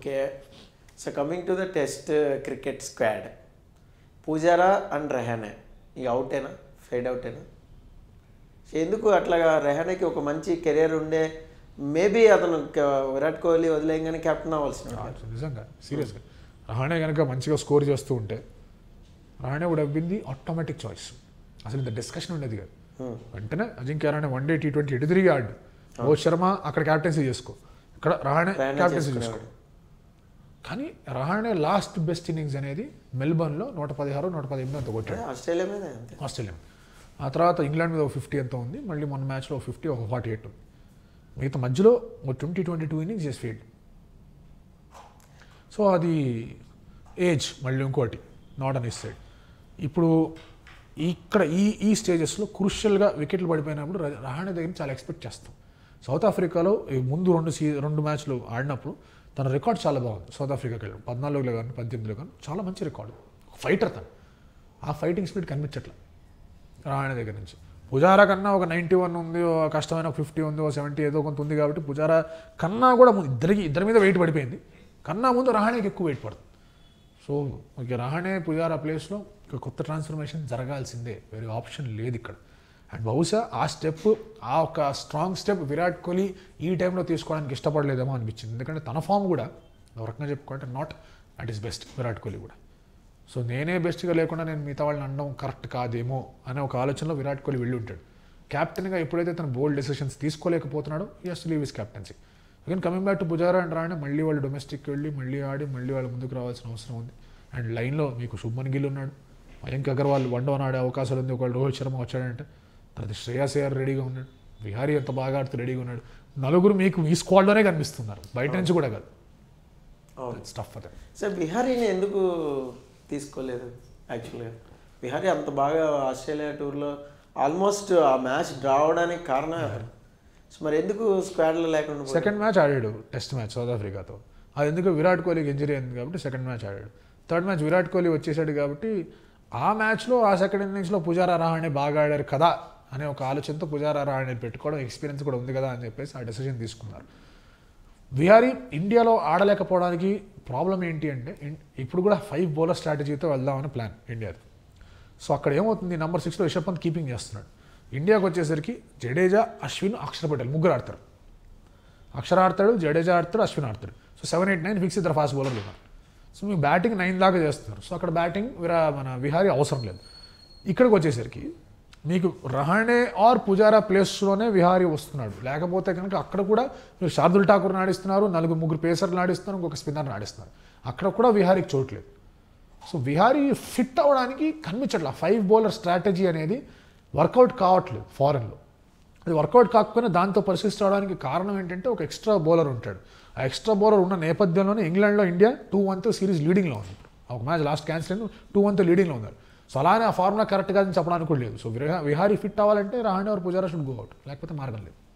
Okay so coming to the test cricket squad Pujara and Rahane ఇక అవుటేనా fade అవుటేనా so ఎందుకు అట్లాగా రెహానేకి ఒక మంచి కెరీర్ ఉండే మేబీ అతను క- విరాట్ కోహ్లీ వదిలేయంగానే కెప్టెన్ అవ్వాల్సిన ఆ, నిజంగా సీరియస్గా రహానే కనుక మంచిగా స్కోర్ చేస్తూ ఉంటే Rahane would have been the automatic choice అసలు ఇంత డిస్కషన్ ఉండేది కాదు వెంటనే Ajinkya Rahane one day T twenty ఎటు తిరిగి ఆడు రోహిత్ శర్మ అక్కడ క్యాప్టెన్సీ చేసుకో ఇక్కడ రహానే రహానే క్యాప్టెన్సీ చేసుకో చేసుకునేవాడు. కానీ రహానే లాస్ట్ బెస్ట్ ఇన్నింగ్స్ అనేది మెల్బర్న్లో నూట పదిహారు నూట పదిహేను అంత కొట్టాడు ఆస్ట్రేలియా మీద అంతే ఆస్ట్రేలియా ఆ తర్వాత ఇంగ్లాండ్ మీద ఒక ఫిఫ్టీ ఎంత ఉంది మళ్ళీ మొన్న మ్యాచ్లో ఒక ఫిఫ్టీ ఒక ఫార్టీ ఎయిట్ ఉంది మిగతా మధ్యలో ఒక ట్వంటీ ట్వంటీ టూ ఇన్నింగ్స్ చేసి ఫీల్డ్ సో అది ఏజ్ మళ్ళీ ఇంకోటి నాట్ అన్ ఇస్ సైడ్ ఇప్పుడు ఇక్కడ ఈ ఈ స్టేజెస్లో క్రూషియల్గా వికెట్లు పడిపోయినప్పుడు ర- రహానే దగ్గర చాలా ఎక్స్పెక్ట్ చేస్తాం సౌత్ ఆఫ్రికాలో ఈ ముందు రెండు సీ రెండు మ్యాచ్లు ఆడినప్పుడు తన రికార్డ్ చాలా బాగుంది సౌత్ ఆఫ్రికాకి వెళ్ళి పద్నాలుగులో కానీ పద్దెనిమిదిలో కానీ చాలా మంచి రికార్డు ఫైటర్ తను ఆ ఫైటింగ్ స్పీడ్ కనిపించట్లే రాయణ దగ్గర నుంచి పుజారా కన్నా ఒక నైంటీ వన్ ఉంది ఓ కష్టమైన ఒక ఫిఫ్టీ ఉంది ఒక సెవెంటీ ఏదో కొంత ఉంది కాబట్టి పుజారా కన్నా కూడా ముందు ఇద్దరికి ఇద్దరి మీద వెయిట్ పడిపోయింది కన్నా ముందు రహాణేకి ఎక్కువ వెయిట్ పడుతుంది సో ఇక రహానే పుజారా ప్లేస్లో ఒక కొత్త ట్రాన్స్ఫర్మేషన్ జరగాల్సిందే వేరే ఆప్షన్ లేదు ఇక్కడ అండ్ బహుశా ఆ స్టెప్ ఆ ఒక స్ట్రాంగ్ స్టెప్ విరాట్ కోహ్లీ ఈ టైంలో తీసుకోవడానికి ఇష్టపడలేదేమో అనిపించింది ఎందుకంటే తన ఫామ్ కూడా ఒక రకంగా చెప్పుకుంటే not at his best Virat Kohli కూడా సో నేనే బెస్ట్గా లేకుండా నేను మిగతా వాళ్ళని అనడం కరెక్ట్ కాదేమో అనే ఒక ఆలోచనలో విరాట్ కోహ్లీ వెళ్ళి ఉంటాడు క్యాప్టెన్గా ఎప్పుడైతే తన బోల్డ్ డెసిషన్స్ తీసుకోలేకపోతున్నాడో yes leave his captaincy again coming back to Pujara and రాయణ మళ్ళీ వాళ్ళు డొమెస్టిక్ వెళ్ళి మళ్ళీ ఆడి మళ్ళీ వాళ్ళు ముందుకు రావాల్సిన అవసరం ఉంది అండ్ లైన్లో మీకు శుభ్మన్ గిల్ ఉన్నాడు మయాంక్ అగర్వాల్ వన్ డౌన్ ఆడే అవకాశాలు ఉంది ఒకవేళ రోహిత్ శర్మ వచ్చాడంటే తర్వాత శ్రేయాస్ అయ్యర్ రెడీగా ఉన్నాడు విహారీ ఎంత బాగా ఆడుతూ రెడీగా ఉన్నాడు నలుగురు మీకు ఈ స్క్వాడ్లోనే కనిపిస్తున్నారు బయట నుంచి కూడా కాదు అవును స్టఫ్ అదే సో బిహారీని ఎందుకు తీసుకోలేదు యాక్చువల్గా బిహారీ అంత బాగా ఆస్ట్రేలియా టూర్లో ఆల్మోస్ట్ ఆ మ్యాచ్ డ్రా అవడానికి కారణం అతను సో మరి ఎందుకు స్క్వాడ్లో లేకుండా పోయాడు? సెకండ్ మ్యాచ్ ఆడాడు టెస్ట్ మ్యాచ్ సౌత్ ఆఫ్రికాతో అది ఎందుకు విరాట్ కోహ్లీకి ఇంజరీ అయింది కాబట్టి సెకండ్ మ్యాచ్ ఆడాడు థర్డ్ మ్యాచ్ విరాట్ కోహ్లీ వచ్చేసాడు కాబట్టి ఆ మ్యాచ్లో ఆ సెకండ్ ఇన్నింగ్స్లో పుజారా రహానే బాగా ఆడారు కదా అనే ఒక ఆలోచనతో పుజారా రహానే పెట్టుకోవడం ఎక్స్పీరియన్స్ కూడా ఉంది కదా అని చెప్పేసి ఆ డెసిషన్ తీసుకున్నారు విహారీ ఇండియాలో ఆడలేకపోవడానికి ప్రాబ్లం ఏంటి అంటే ఇన్- ఇప్పుడు కూడా ఫైవ్ బౌలర్ స్ట్రాటజీతో వెళ్దామని ప్లాన్ ఇండియాది సో అక్కడ ఏమవుతుంది నెంబర్ సిక్స్లో రిషబ్ పంత్ కీపింగ్ చేస్తున్నాడు ఇండియాకి వచ్చేసరికి జడేజా అశ్విన్ అక్షర్ పటేల్ ముగ్గురు ఆడతారు అక్షర్ ఆడతాడు జడేజా ఆడతాడు అశ్విన్ ఆడతాడు so seven eight nine fix ఇద్దరు ఫాస్ట్ బౌలర్లు ఉన్నారు సో మీకు బ్యాటింగ్ నైన్ దాకా చేస్తున్నారు సో అక్కడ బ్యాటింగ్ విరా మన విహారీ అవసరం లేదు ఇక్కడికి వచ్చేసరికి మీకు రహానే ఆర్ పుజారా ప్లేస్లోనే విహారీ వస్తున్నాడు లేకపోతే కనుక అక్కడ కూడా మీరు శార్దుల్ ఠాకూర్ నాడిస్తున్నారు నలుగురు ముగ్గురు పేసర్లు నాడిస్తున్నారు ఇంకొక స్పిన్నర్ నాడిస్తున్నారు అక్కడ కూడా విహారీకి చోట్లేదు సో విహారీ ఫిట్ అవ్వడానికి కనిపించట్లా ఫైవ్ బౌలర్ స్ట్రాటజీ అనేది వర్కౌట్ కావట్లేదు ఫారెన్లో అది వర్కౌట్ కాకపోయినా దాంతో పరిశీలిస్తూ రావడానికి కారణం ఏంటంటే ఒక ఎక్స్ట్రా బౌలర్ ఉంటాడు ఆ ఎక్స్ట్రా బౌలర్ ఉన్న నేపథ్యంలోనే ఇంగ్లాండ్లో ఇండియా టూ వన్తో సిరీస్ లీడింగ్లో ఉంది ఇప్పుడు. ఒక మ్యాచ్ లాస్ట్ క్యాన్సిల్ అయింది టూ వన్తో లీడింగ్లో ఉన్నారు సో అలానే ఆ ఫార్ములా కరెక్ట్ కాదని చెప్పడానికి కూడా లేదు సో విహారీ ఫిట్ అవ్వాలంటే Rahane or Pujara should go out లేకపోతే మార్గం లేదు